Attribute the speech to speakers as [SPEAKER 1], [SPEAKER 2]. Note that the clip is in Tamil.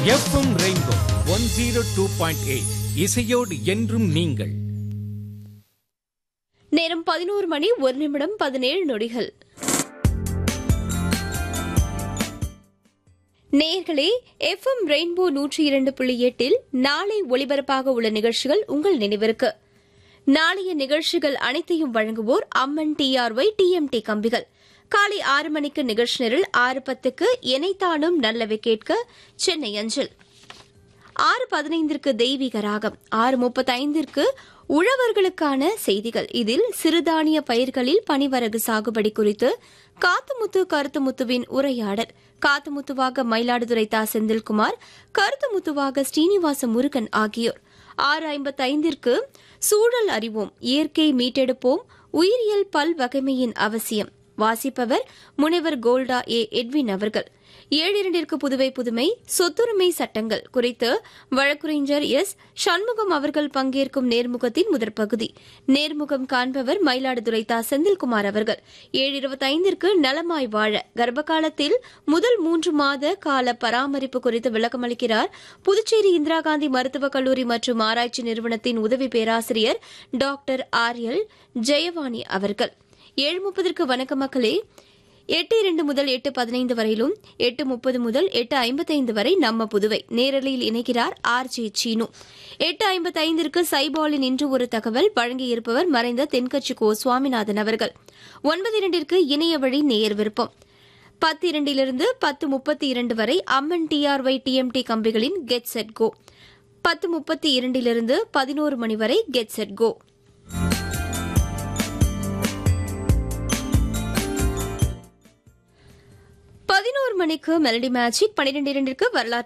[SPEAKER 1] FM rainbow one zero two point eight இசையோடு என்றும் நீங்கள்
[SPEAKER 2] நேரம் பதினோரு மணி ஒரு நிமிடம் பதினேழு நொடிகள் நேர்களே எஃப்எம் ரெயின்போ நூற்றி இரண்டு புள்ளி எட்டில் நாளை ஒளிபரப்பாக உள்ள நிகழ்ச்சிகள் உங்கள் நினைவிற்கு நாளைய நிகழ்ச்சிகள் அனைத்தையும் வழங்குவோர் அம்மன் டிஆர்ஒய் டிஎம்டி கம்பிகள் காலை ஆறு மணிக்கு நிகழ்ச்சி நிரல் ஆறு பத்துக்கு இணைத்தானும் நல்லவை கேட்க சென்னை அஞ்சல் ஆறு பதினைந்திற்கு தெய்வீக ராகம் ஆறு முப்பத்தைந்திற்கு உழவர்களுக்கான செய்திகள் இதில் சிறுதானிய பயிர்களில் பனிவரகு சாகுபடி குறித்து காத்துமுத்து கருத்துமுத்துவின் உரையாடல் காத்துமுத்துவாக மயிலாடுதுறை தா செந்தில்குமார் கருத்துமுத்துவாக ஸ்ரீனிவாச முருகன் ஆகியோர் ஆறு ஐம்பத்தைந்திற்கு சூழல் அறிவோம் இயற்கை மீட்டெடுப்போம் உயிரியல் பல்வகைமையின் அவசியம் வாசிப்பவர் முனைவர் கோல்டா ஏ எட்வின் அவர்கள் ஏழு இரண்டிற்கு புதுவை புதுமை சொத்துரிமை சட்டங்கள் குறித்து வழக்குரைஞர் எஸ் சண்முகம் அவர்கள் பங்கேற்கும் நேர்முகத்தின் முதற் பகுதி நேர்முகம் காண்பவர் மயிலாடுதுறை தா செந்தில்குமார் அவர்கள் ஏழு இருபத்தைந்திற்கு நலமாய் வாழ கர்ப்பகாலத்தில் முதல் மூன்று மாத கால பராமரிப்பு குறித்து விளக்கமளிக்கிறார் புதுச்சேரி இந்திரா காந்தி மருத்துவக் கல்லூரி மற்றும் ஆராய்ச்சி நிறுவனத்தின் உதவி பேராசிரியர் டாக்டர் ஆரியல் ஜெயவாணி அவர்கள் ஏழு முப்பதற்கு வணக்க மக்களே எட்டு இரண்டு முதல் எட்டு பதினைந்து வரையிலும் எட்டு முப்பது முதல் எட்டு ஐம்பத்தைந்து வரை நம்ம புதுவை நேரலையில் இணைக்கிறார் ஆர் ஜே சீனு எட்டு ஐம்பத்தைந்திற்கு சைபாலின் இன்று ஒரு தகவல் வழங்கியிருப்பவர் மறைந்த தென்கட்சி கோ சுவாமிநாதன் அவர்கள் ஒன்பது இரண்டிற்கு இணைய வழி நேயர் விருப்பம் பத்து இரண்டிலிருந்து பத்து முப்பத்தி இரண்டு வரை அம்மன் டிஆர்ஒய் டிஎம்டி கம்பிகளின் கெட் செட் கோ பத்து முப்பத்தி இரண்டிலிருந்து பதினோரு மணி வரை கெட் செட் கோ பதினோரு மணிக்கு மெலடி மேஜிக் பனிரெண்டு இரண்டிற்கு வரலாற்று